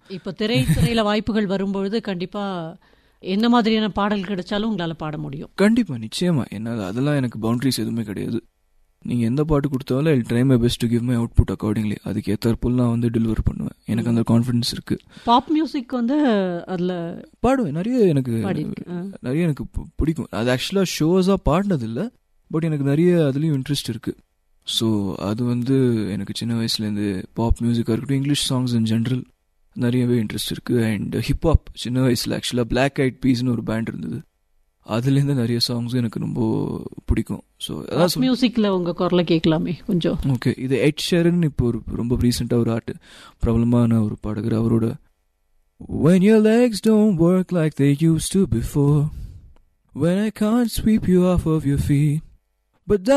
இப்போ திரைத்துறையில வாய்ப்புகள் வரும்பொழுது கண்டிப்பா என்ன மாதிரியான பாடல் கிடைச்சாலும் உங்களால பாட முடியும் கண்டிப்பா நிச்சயமா என்னால் அதெல்லாம் எனக்கு பவுண்டரிஸ் எதுவுமே கிடையாது நீங்க எந்த பாட்டு கொடுத்தாலும் I try my best to give my output accordingly அதுக்கு ஏற்றாற்போல் நான் வந்து டெலிவர் பண்ணுவேன் எனக்கு அந்த கான்ஃபிடன்ஸ் இருக்கு பாப் மியூசிக் வந்து அதுல பாடுவேன் நிறைய எனக்கு பாடியிருக்கு ஆ. நிறைய எனக்கு பு- பிடிக்கும் அது ஆக்சுவலாக ஷோஸாக பாடினது இல்லை பட் எனக்கு நிறைய அதுலேயும் இன்ட்ரெஸ்ட் இருக்கு ஸோ அது வந்து எனக்கு சின்ன வயசுலேருந்து பாப் மியூசிக்காக இருக்கட்டும் இங்கிலீஷ் சாங்ஸ் இன் ஜென்ரல் நிறையவே இன்ட்ரெஸ்ட் இருக்கு அண்ட் ஹிப்ஹாப் சின்ன வயசில் ஆக்சுவலாக பிளாக் ஐட் பீஸ்னு ஒரு பேண்ட் இருந்தது அதுலேருந்து நிறைய சாங்ஸும் எனக்கு ரொம்ப பிடிக்கும் ஸோ அதான் பாப் சொல் மியூசிக்ல உங்க குரலை கேட்கலாமே கொஞ்சம் ஓகே இது எட் ஷேரன் இப்போ ஒரு ரொம்ப ரீசெண்டாக ஒரு ஆர்ட் பிரபலமான ஒரு பாடகர் அவரோட When your legs don't work like they used to before When I can't sweep you off of your feet But